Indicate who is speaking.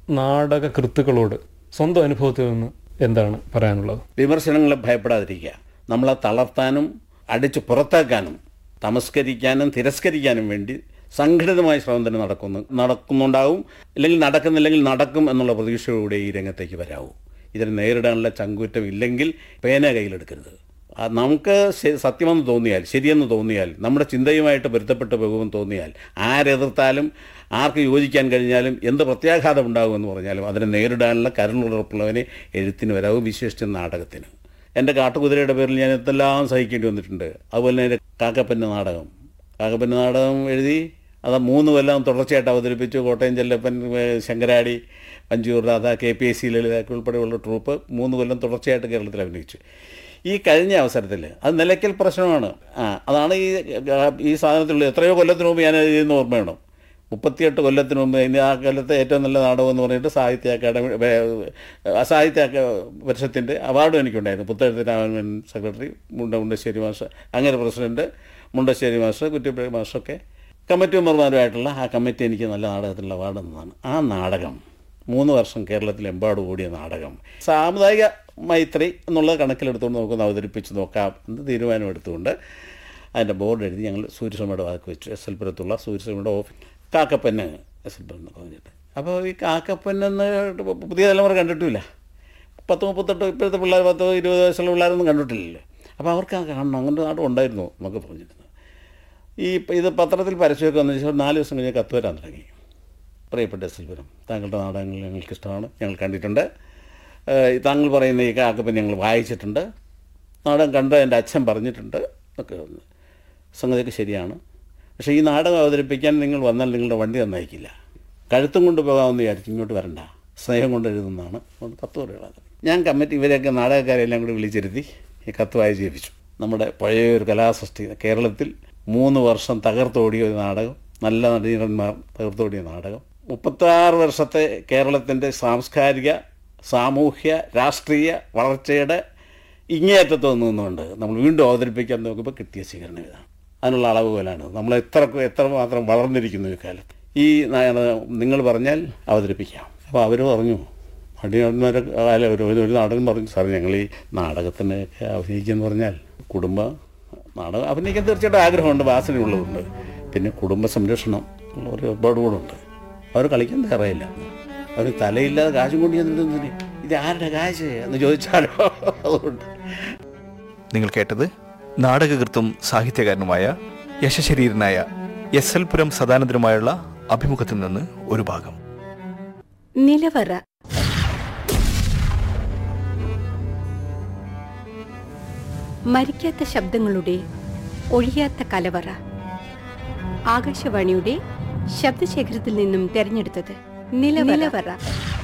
Speaker 1: നാടക കൃത്തുക്കളോട് സ്വന്തം അനുഭവത്തിൽ നിന്ന് എന്താണ് പറയാനുള്ളത്
Speaker 2: വിമർശനങ്ങളെ ഭയപ്പെടാതിരിക്കുക നമ്മളെ തളർത്താനും അടിച്ചു പുറത്താക്കാനും തമസ്കരിക്കാനും തിരസ്കരിക്കാനും വേണ്ടി സംഘടിതമായ ശ്രമം തന്നെ നടക്കുന്നു നടക്കുന്നുണ്ടാവും ഇല്ലെങ്കിൽ നടക്കുന്നില്ലെങ്കിൽ നടക്കും എന്നുള്ള പ്രതീക്ഷയോടെ ഈ രംഗത്തേക്ക് വരാവൂ ഇതിനെ നേരിടാനുള്ള ചങ്കൂറ്റം ഇല്ലെങ്കിൽ പേന കയ്യിലെടുക്കരുത് ആ നമുക്ക് ശ- സത്യമെന്ന് തോന്നിയാൽ ശരിയെന്ന് തോന്നിയാൽ നമ്മുടെ ചിന്തയുമായിട്ട് പൊരുത്തപ്പെട്ട് പോകുമെന്ന് തോന്നിയാൽ ആരെതിർത്താലും ആർക്ക് യോജിക്കാൻ കഴിഞ്ഞാലും എന്ത് പ്രത്യാഘാതം ഉണ്ടാകുമെന്ന് പറഞ്ഞാലും അതിനെ നേരിടാനുള്ള കരുണുറപ്പുള്ളവനെ എഴുത്തിന് വരാവും വിശേഷിച്ച് നാടകത്തിന് എൻ്റെ കാട്ടുകുതിരയുടെ പേരിൽ ഞാൻ എന്തെല്ലാം സഹിക്കേണ്ടി വന്നിട്ടുണ്ട് അതുപോലെ തന്നെ എൻ്റെ കാക്കപ്പൻ്റെ നാടകം കാക്കപ്പൻ്റെ നാടകം എഴുതി അത് മൂന്ന് കൊല്ലം തുടർച്ചയായിട്ട് അവതരിപ്പിച്ചു കോട്ടയം ചെല്ലപ്പൻ ഏഹ് Sankaradi Manjoor Radha K P S C ലളിതാക്കി ഉൾപ്പെടെയുള്ള ട്രൂപ്പ് മൂന്ന് കൊല്ലം തുടർച്ചയായിട്ട് കേരളത്തിൽ അഭിനയിച്ചു ഈ കഴിഞ്ഞ അവസരത്തിൽ അത് നിലയ്ക്കൽ പ്രശ്നമാണ് ആ അതാണ് ഈ ഈ സാധനത്തിലുള്ള എത്രയോ കൊല്ലത്തിന് മുമ്പ് ഞാൻ എഴുതിയെന്ന് ഓർമ്മയാണ് മുപ്പത്തിയെട്ട് കൊല്ലത്തിന് മുമ്പ് ഇനി ആ കാലത്തെ ഏറ്റവും നല്ല നാടകം എന്ന് പറഞ്ഞിട്ട് സാഹിത്യ അക്കാദമി വേ- ആ സാഹിത്യ അക്ക- പരിഷത്തിൻ്റെ അവാർഡും എനിക്കുണ്ടായിരുന്നു പുത്തഴത്ത് രാമൻ സെക്രട്ടറി മുണ്ട മുണ്ടശ്ശേരി മാസ്റ്റർ അങ്ങനെ പ്രസിഡന്റ് മുണ്ടശ്ശേരി മാസ്റ്റർ കുറ്റിപ്പുഴ മാസ്റ്ററൊക്കെ കമ്മിറ്റി മെമ്പർമാരുമായിട്ടുള്ള ആ കമ്മിറ്റി എനിക്ക് നല്ല നാടകത്തിനുള്ള അവാർഡ് തന്നതാണ് ആ നാടകം മൂന്ന് വർഷം കേരളത്തിലെമ്പാട് ഓടിയ നാടകം സാമുദായിക മൈത്രി എന്നുള്ളത് കണക്കിലെടുത്തുകൊണ്ട് നമുക്കൊന്ന് അവതരിപ്പിച്ച് നോക്കാം എന്ന് തീരുമാനമെടുത്തുകൊണ്ട് അതിൻ്റെ ബോർഡ് എഴുതി ഞങ്ങൾ സൂര്യശ്രമയുടെ വാക്ക് വെച്ചു എസ് എൽ പുരത്തുള്ള സൂര്യശ്രമയുടെ ഓഫീസ് കാക്കപ്പന്ന് എസ് എൽ പുരം എന്നൊക്കെ പറഞ്ഞിട്ട് അപ്പോൾ ഈ കാക്കപ്പന്നെന്ന് പുതിയ തലമുറ കണ്ടിട്ടില്ല പത്ത് മുപ്പത്തെട്ട് ഇപ്പോഴത്തെ പിള്ളേർ പത്ത് ഇരുപത് വയസ്സുള്ള പിള്ളേരൊന്നും കണ്ടിട്ടില്ലല്ലോ അപ്പോൾ അവർക്ക് ആ കാണണം അങ്ങനെ നാട് ഉണ്ടായിരുന്നു എന്നൊക്കെ പറഞ്ഞിരുന്നു ഈ പ- ഇത് പത്രത്തിൽ പരസ്യമൊക്കെ വന്നതിന് ശേഷം നാല് ദിവസം കഴിഞ്ഞ് കത്ത് വരാൻ തുടങ്ങി പ്രിയപ്പെട്ട എസ് എൽ പുരം താങ്കളുടെ നാടകങ്ങൾ ഞങ്ങൾക്ക് ഇഷ്ടമാണ് ഞങ്ങൾ കണ്ടിട്ടുണ്ട് ഏഹ് താങ്കൾ പറയുന്ന ഈ കാക്കപ്പൻ ഞങ്ങൾ വായിച്ചിട്ടുണ്ട് നാടകം കണ്ട് എൻ്റെ അച്ഛൻ പറഞ്ഞിട്ടുണ്ട് ഒക്കെ ഒന്ന് സംഗതിയൊക്കെ ശരിയാണ് പക്ഷേ ഈ നാടകം അവതരിപ്പിക്കാൻ നിങ്ങൾ വന്നാൽ നിങ്ങളുടെ വണ്ടി നന്നായിക്കില്ല കഴുത്തും കൊണ്ട് പോകാമെന്ന് വിചാരിച്ചു ഇങ്ങോട്ട് വരണ്ട സ്നേഹം കൊണ്ട് എഴുതുന്നതാണ് അതുകൊണ്ട് കത്ത് പറയുന്നത് ഞാൻ കമ്മിറ്റി ഇവരെയൊക്കെ നാടകക്കാരെല്ലാം കൂടി വിളിച്ചിരുത്തി ഈ കത്ത് വായിച്ച് ജപിച്ചു നമ്മുടെ പഴയ ഒരു കലാസൃഷ്ടി കേരളത്തിൽ മൂന്ന് വർഷം തകർത്തോടിയ ഒരു നാടകം നല്ല നടീരന്മാർ തകർത്തോടിയ നാടകം മുപ്പത്താറ് വർഷത്തെ കേരളത്തിൻ്റെ സാംസ്കാരിക സാമൂഹ്യ രാഷ്ട്രീയ വളർച്ചയുടെ ഇങ്ങേയറ്റത്ത് നിന്നുകൊണ്ട് നമ്മൾ വീണ്ടും അവതരിപ്പിക്കാൻ നോക്കുമ്പോൾ കിട്ടിയ സ്വീകരണം ഇതാണ് അതിനുള്ള അളവ് പോലാണ് നമ്മൾ എത്ര എത്രമാത്രം വളർന്നിരിക്കുന്നു ഈ കാലത്ത് ഈ നാ- നിങ്ങൾ പറഞ്ഞാൽ അവതരിപ്പിക്കാം അപ്പോൾ അവർ പറഞ്ഞു അടിയന്മാരൊക്കെ അല്ല ഒരു ഒരു ഒരു നാടകം പറഞ്ഞു സാർ ഞങ്ങൾ ഈ നാടകത്തിനൊക്കെ അഭിനയിക്കുകയെന്ന് പറഞ്ഞാൽ കുടുംബ നാടകം അഭിനയിക്കാൻ തീർച്ചയായിട്ടും ആഗ്രഹമുണ്ട് വാസനയുള്ളതുണ്ട് പിന്നെ കുടുംബ സംരക്ഷണം ഉള്ള ഒരു ഒരുപാട് കൂടുണ്ട് അവർ കളിക്കാൻ തയ്യാറായില്ല അവർ തലയില്ലാതെ കാശും കൊണ്ട് ചെന്നിട്ട് ഇത് ആരുടെ കാശ് എന്ന് ചോദിച്ചാലോ അതുകൊണ്ട്
Speaker 3: നിങ്ങൾ കേട്ടത് നാടകകൃത്തും സാഹിത്യകാരനുമായ യശശരീരനായ എസ് എൽ പുരം സദാനന്ദനുമായുള്ള അഭിമുഖത്തിൽ നിന്ന് ഒരു ഭാഗം
Speaker 4: നിലവറ മരിക്കാത്ത ശബ്ദങ്ങളുടെ ഒഴിയാത്ത കലവറ ആകാശവാണിയുടെ ശബ്ദശേഖരത്തിൽ നിന്നും തെരഞ്ഞെടുത്തത് നിലവറ